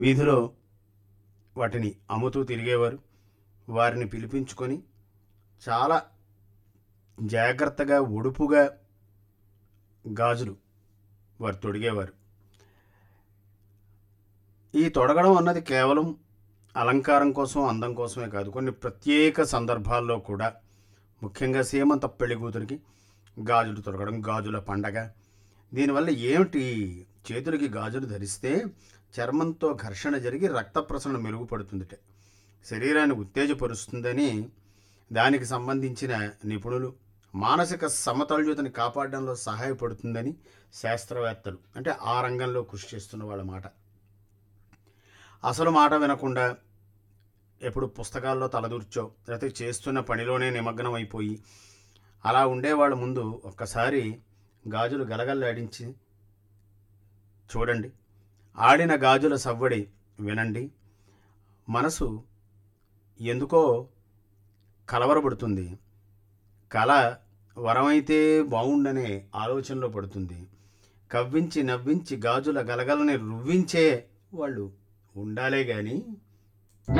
వీధిలో వాటిని అమ్ముతూ తిరిగేవారు వారిని పిలిపించుకొని చాలా జాగ్రత్తగా ఒడుపుగా గాజులు వారు తొడిగేవారు ఈ తొడగడం అన్నది కేవలం అలంకారం కోసం అందం కోసమే కాదు కొన్ని ప్రత్యేక సందర్భాల్లో కూడా ముఖ్యంగా సీమంత పెళ్లి కూతురికి గాజులు తొడగడం గాజుల పండగ దీనివల్ల ఏమిటి చేతులకి గాజులు ధరిస్తే చర్మంతో ఘర్షణ జరిగి రక్త ప్రసరణ మెరుగుపడుతుందిట శరీరాన్ని ఉత్తేజపరుస్తుందని దానికి సంబంధించిన నిపుణులు మానసిక సమతుల్యతని కాపాడడంలో సహాయపడుతుందని శాస్త్రవేత్తలు అంటే ఆ రంగంలో కృషి చేస్తున్న వాళ్ళ మాట అసలు మాట వినకుండా ఎప్పుడు పుస్తకాల్లో తలదూర్చో లేకపోతే చేస్తున్న పనిలోనే నిమగ్నం అయిపోయి అలా ఉండేవాళ్ళ ముందు ఒక్కసారి గాజులు గలగల్లాడించి చూడండి ఆడిన గాజుల సవ్వడి వినండి మనసు ఎందుకో కలవరపడుతుంది కళ వరమైతే బాగుండనే ఆలోచనలో పడుతుంది కవ్వించి నవ్వించి గాజుల గలగలని రువ్వించే వాళ్ళు ఉండాలే కానీ